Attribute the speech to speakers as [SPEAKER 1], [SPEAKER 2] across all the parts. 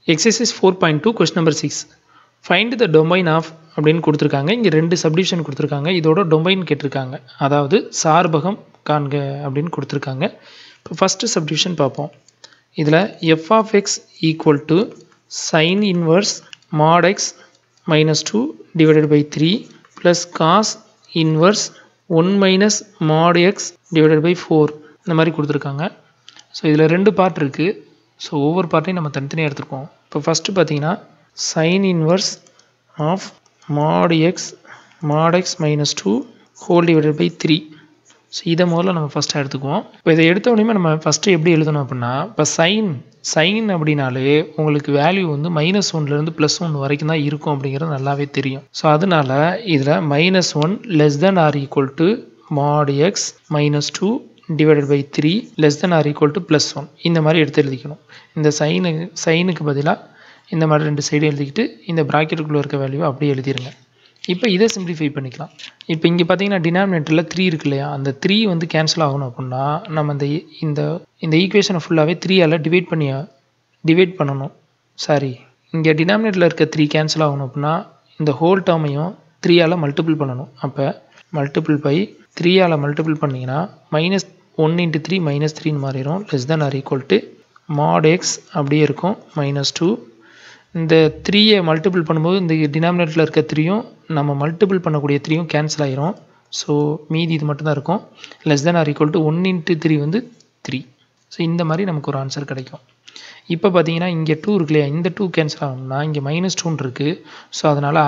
[SPEAKER 1] exercise four point two question number six find the domain of அப்படின்னு கொடுத்துருக்காங்க இங்கே ரெண்டு சப்டிவிஷன் கொடுத்துருக்காங்க இதோட டொமைன் கேட்டிருக்காங்க அதாவது சார்பகம் காண்க அப்படின்னு கொடுத்துருக்காங்க இப்போ ஃபஸ்ட்டு சப்டிவிஷன் பார்ப்போம் இதில் f of x equal to sine inverse mod x minus two divided by three plus cos inverse one minus mod x divided by four இந்த மாதிரி கொடுத்துருக்காங்க ஸோ இதில் ரெண்டு பார்ட் இருக்குது ஸோ ஒவ்வொரு பார்ட்டையும் நம்ம தனித்தனியாக எடுத்துருக்கோம் இப்போ ஃபஸ்ட்டு பார்த்தீங்கன்னா sine inverse of mod x mod x minus two whole divided by three so இதை முதல்ல நம்ம ஃபஸ்ட்டாக எடுத்துக்குவோம் இப்போ இதை எடுத்த உடனே நம்ம ஃபஸ்ட்டு எப்படி எழுதணும் அப்படின்னா இப்போ சைன் சைன் அப்படின்னாலே உங்களுக்கு வேல்யூ வந்து மைனஸ் ஒன்லேருந்து ப்ளஸ் ஒன் வரைக்கும் தான் இருக்கும் அப்படிங்கிறது நல்லாவே தெரியும் ஸோ அதனால இதில் minus one less than or equal to mod x minus two divided by three less than or equal to plus one இந்த மாதிரி எடுத்து எழுதிக்கணும் இந்த சைனு சைனுக்கு பதிலாக இந்த மாதிரி ரெண்டு சைடு எழுதிக்கிட்டு இந்த ப்ராக்கெட்டுக்குள்ளே இருக்க வேல்யூ அப்படியே எழுதிருங்க இப்போ இதை சிம்பிளிஃபை பண்ணிக்கலாம் இப்போ இங்கே பார்த்தீங்கன்னா டினாமினேட்டரில் த்ரீ இருக்கு இல்லையா அந்த த்ரீ வந்து கேன்சல் ஆகணும் அப்படின்னா நம்ம இந்த இந்த இந்த ஈக்குவேஷனை ஃபுல்லாகவே த்ரீயால் டிவைட் பண்ணி டிவைட் பண்ணணும் சாரி இங்கே டினாமினேட்டரில் இருக்க த்ரீ கேன்சல் ஆகணும் அப்படின்னா இந்த ஹோல் டேர்மையும் த்ரீயால் மல்டிபிள் பண்ணணும் அப்போ மல்டிபிள் பை த்ரீயால் மல்டிபிள் பண்ணிங்கன்னா minus one into three minus த்ரீன்னு மாறிடும் less than or equal to mod x அப்படியே இருக்கும் மைனஸ் டூ இந்த த்ரீயை மல்டிபிள் பண்ணும்போது இந்த டினாமினேட்டரில் இருக்க த்ரீயும் நம்ம மல்டிபிள் பண்ணக்கூடிய த்ரீயும் கேன்சல் ஆயிரும் ஸோ மீதி இது மட்டும்தான் இருக்கும் less than or equal to one into three வந்து த்ரீ ஸோ இந்த மாதிரி நமக்கு ஒரு ஆன்சர் கிடைக்கும் இப்போ பார்த்தீங்கன்னா இங்கே டூ இருக்கு இல்லையா இந்த டூ கேன்சல் ஆகணும்னா இங்கே மைனஸ் டூன்னு இருக்குது ஸோ அதனால்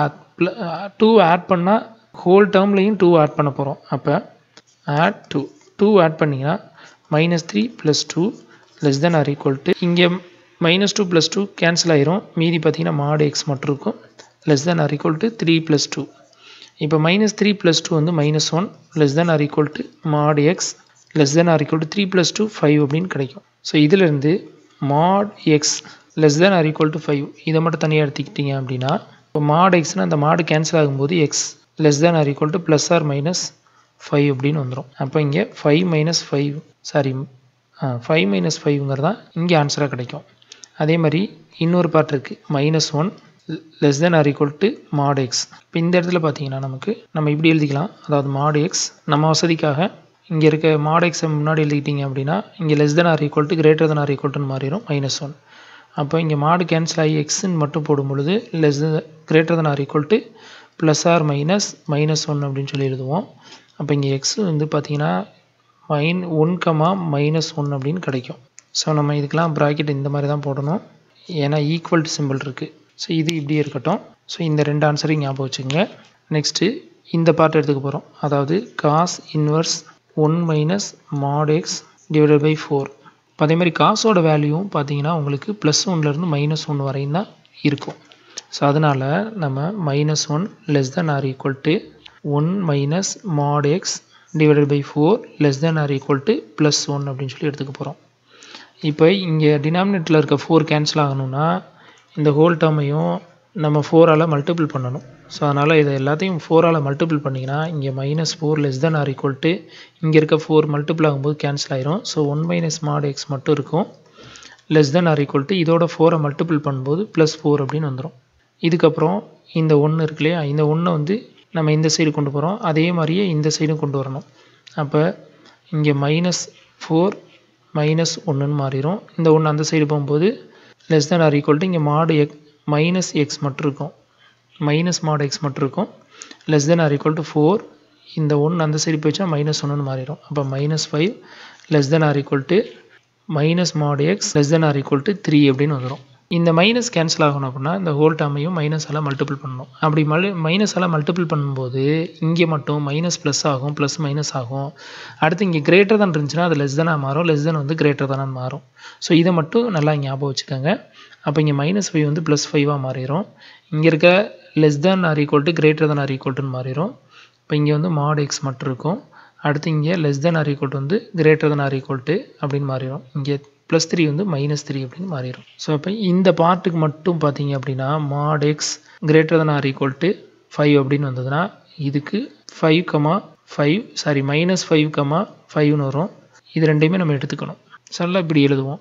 [SPEAKER 1] டூ ஆட் பண்ணால் ஹோல் டேர்ம்லேயும் டூ ஆட் பண்ண போகிறோம் அப்போ ஆட் டூ டூ ஆட் பண்ணிங்கன்னா minus three plus two less than or equal to இங்கே minus two plus two cancel ஆயிரும் மீதி பார்த்தீங்கன்னா மாடு எக்ஸ் மட்டும் இருக்கும் less than or equal to three plus two இப்போ மைனஸ் த்ரீ ப்ளஸ் டூ வந்து minus one less than or equal to mod x less than or equal to three plus two five அப்படின்னு கிடைக்கும் so இதிலேருந்து mod x less than or equal to five இதை மட்டும் தனியாக எடுத்துக்கிட்டீங்க அப்படின்னா இப்போ மாட் எக்ஸ்னால் அந்த மாடு கேன்சல் ஆகும்போது x less than or equal to plus or minus five அப்படின்னு வந்துடும் அப்போ இங்கே five minus five sorry five minus ஃபைவ்ங்கிறது தான் இங்கே ஆன்சராக கிடைக்கும் அதே மாதிரி இன்னொரு பார்ட் இருக்குது minus one less than or equal to mod x இப்போ இந்த இடத்துல பார்த்தீங்கன்னா நமக்கு நம்ம இப்படி எழுதிக்கலாம் அதாவது மாட் எக்ஸ் நம்ம வசதிக்காக இங்கே இருக்க மாட் எக்ஸை முன்னாடி எழுதிக்கிட்டீங்க அப்படின்னா இங்கே less than or equal to greater than or equal டுன்னு மாறிடும் மைனஸ் ஒன் அப்போ இங்கே மாடு கேன்சல் ஆகி எக்ஸ்ன்னு மட்டும் போடும் பொழுது less greater than or equal to plus or minus minus one அப்படின்னு சொல்லி எழுதுவோம் அப்போ இங்கே எக்ஸ் வந்து பார்த்தீங்கன்னா minus one comma minus one அப்படின்னு கிடைக்கும் ஸோ நம்ம இதுக்கெலாம் ப்ராக்கெட் இந்த மாதிரி தான் போடணும் ஏன்னா ஈக்குவல் டு சிம்பிள் இருக்குது ஸோ இது இப்படியே இருக்கட்டும் ஸோ இந்த ரெண்டு ஆன்சரையும் ஞாபகம் வச்சுக்கோங்க நெக்ஸ்ட்டு இந்த பார்ட் எடுத்துக்க போகிறோம் அதாவது cos inverse one minus mod x divided by four இப்போ அதே மாதிரி காசோட வேல்யூவும் பார்த்தீங்கன்னா உங்களுக்கு ப்ளஸ் ஒன்லேருந்து மைனஸ் ஒன் வரையும் தான் இருக்கும் ஸோ அதனால் நம்ம minus one less than or equal to one minus mod x divided by four less than or equal to plus one அப்படின்னு சொல்லி எடுத்துக்க போகிறோம் இப்போ இங்கே டினாமினேட்டரில் இருக்க ஃபோர் கேன்சல் ஆகணும்னா இந்த ஹோல் டேர்மையும் நம்ம ஃபோரால் மல்டிபிள் பண்ணணும் ஸோ அதனால் இதை எல்லாத்தையும் ஃபோரால் மல்டிபிள் பண்ணிங்கன்னா இங்கே minus four less than or equal to இங்கே இருக்க ஃபோர் மல்டிபிள் ஆகும்போது கேன்சல் ஆயிரும் so one minus mod x மட்டும் இருக்கும் less than or equal to இதோட ஃபோரை மல்டிபிள் பண்ணும்போது ப்ளஸ் ஃபோர் அப்படின்னு வந்துடும் இதுக்கப்புறம் இந்த ஒன்று இருக்கு இல்லையா இந்த ஒன்றை வந்து நம்ம இந்த சைடு கொண்டு போகிறோம் அதே மாதிரியே இந்த சைடும் கொண்டு வரணும் அப்போ இங்கே மைனஸ் ஃபோர் மைனஸ் ஒன்றுன்னு மாறிடும் இந்த ஒன்று அந்த சைடு போகும்போது less than or equal to இங்கே மாடு எக் மைனஸ் எக்ஸ் மட்டும் இருக்கும் மைனஸ் மாடு எக்ஸ் மட்டும் இருக்கும் less than or equal to four இந்த ஒன்று அந்த சைடு போயிடுச்சா மைனஸ் ஒன்றுன்னு மாறிடும் அப்போ minus five less than or equal to minus mod x less than or equal to three அப்படின்னு வந்துடும் இந்த மைனஸ் கேன்சல் ஆகணும் அப்படின்னா இந்த ஹோல் டேர்மையும் மைனஸால் மல்டிபிள் பண்ணணும் அப்படி மல் மைனஸால் மல்டிபிள் பண்ணும்போது இங்கே மட்டும் மைனஸ் ப்ளஸ் ஆகும் ப்ளஸ் மைனஸ் ஆகும் அடுத்து இங்கே கிரேட்டர் தான் இருந்துச்சுன்னா அது லெஸ் தானாக மாறும் லெஸ் தென் வந்து கிரேட்டர் தானாக மாறும் ஸோ இதை மட்டும் நல்லா ஞாபகம் வச்சுக்கோங்க அப்போ இங்கே மைனஸ் ஃபைவ் வந்து ப்ளஸ் ஃபைவாக மாறிடும் இங்கே இருக்க less than or equal to greater than or ஈக்குவல்ட்டுன்னு மாறிடும் இப்போ இங்கே வந்து மாட் எக்ஸ் மட்டும் இருக்கும் அடுத்து இங்கே லெஸ் தென் ஆர் ஈக்குவல் வந்து greater than or equal to அப்படின்னு மாறிடும் இங்கே ப்ளஸ் த்ரீ வந்து மைனஸ் த்ரீ அப்படின்னு மாறிடும் ஸோ இப்போ இந்த பார்ட்டுக்கு மட்டும் பார்த்தீங்க அப்படின்னா mod x greater than or equal to five அப்படின்னு வந்ததுன்னா இதுக்கு five comma five sorry minus five comma ஃபைவ்னு வரும் இது ரெண்டையுமே நம்ம எடுத்துக்கணும் சரில இப்படி எழுதுவோம்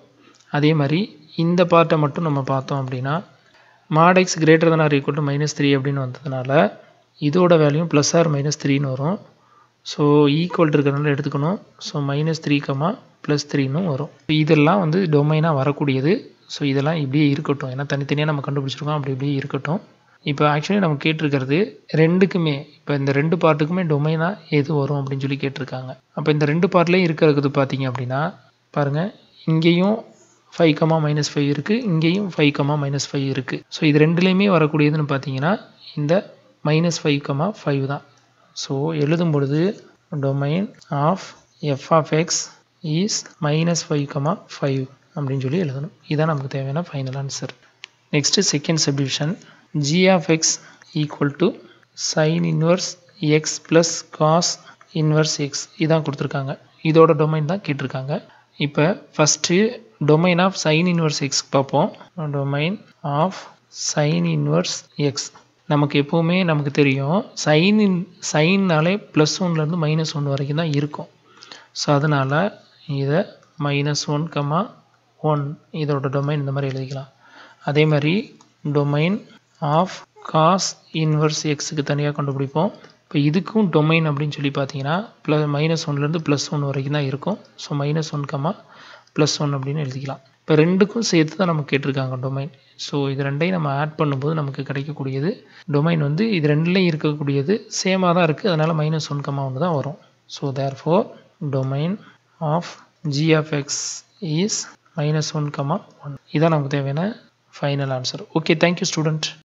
[SPEAKER 1] அதே மாதிரி இந்த பார்ட்டை மட்டும் நம்ம பார்த்தோம் அப்படின்னா mod x greater than or equal to minus three அப்படின்னு வந்ததுனால இதோட வேல்யூ ப்ளஸ் ஆர் மைனஸ் த்ரீன்னு வரும் ஸோ ஈக்குவல் இருக்கிறதுனால எடுத்துக்கணும் so minus three comma plus த்ரீன்னு வரும் இதெல்லாம் வந்து டொமைனாக வரக்கூடியது ஸோ இதெல்லாம் இப்படியே இருக்கட்டும் ஏன்னா தனித்தனியாக நம்ம கண்டுபிடிச்சிருக்கோம் அப்படி இப்படியே இருக்கட்டும் இப்போ ஆக்சுவலி நம்ம கேட்டிருக்கிறது ரெண்டுக்குமே இப்போ இந்த ரெண்டு பார்ட்டுக்குமே டொமைனாக எது வரும் அப்படின்னு சொல்லி கேட்டிருக்காங்க அப்போ இந்த ரெண்டு பார்ட்லேயும் இருக்கிறது பார்த்தீங்க அப்படின்னா பாருங்கள் இங்கேயும் ஃபைவ் கமா மைனஸ் ஃபைவ் இருக்குது இங்கேயும் ஃபைவ் கமா மைனஸ் ஃபைவ் இருக்குது ஸோ இது ரெண்டுலேயுமே வரக்கூடியதுன்னு பார்த்தீங்கன்னா இந்த மைனஸ் ஃபைவ் கமா ஃபைவ் தான் ஸோ எழுதும் பொழுது domain of f of x is minus five comma five அப்படின்னு சொல்லி எழுதணும் இதுதான் நமக்கு தேவையான final answer next second subdivision g of x equal to sin inverse x plus cos inverse x இதான் கொடுத்துருக்காங்க இதோட டொமைன் தான் கேட்டிருக்காங்க இப்போ first domain of sine inverse x பார்ப்போம் domain of sine inverse x நமக்கு எப்போவுமே நமக்கு தெரியும் சைன் இன் சைன்னாலே ப்ளஸ் ஒன்லேருந்து மைனஸ் ஒன் வரைக்கும் தான் இருக்கும் ஸோ அதனால் இதை மைனஸ் ஒன் கமா ஒன் இதோட டொமைன் இந்த மாதிரி எழுதிக்கலாம் அதே மாதிரி டொமைன் ஆஃப் காஸ் இன்வர்ஸ் எக்ஸுக்கு தனியாக கண்டுபிடிப்போம் இப்போ இதுக்கும் டொமைன் அப்படின்னு சொல்லி பார்த்தீங்கன்னா ப்ளஸ் மைனஸ் ஒன்லேருந்து ப்ளஸ் ஒன் வரைக்கும் தான் இருக்கும் so minus one comma plus one அப்படின்னு எழுதிக்கலாம் இப்போ ரெண்டுக்கும் சேர்த்து தான் நமக்கு கேட்டிருக்காங்க டொமைன் ஸோ இது ரெண்டையும் நம்ம ஆட் பண்ணும்போது நமக்கு கிடைக்கக்கூடியது டொமைன் வந்து இது ரெண்டுலேயும் இருக்கக்கூடியது சேமாக தான் இருக்குது அதனால் மைனஸ் ஒன் கமா ஒன்று தான் வரும் so therefore domain of g of x is minus one comma one இதான் நமக்கு தேவையான final answer okay thank you student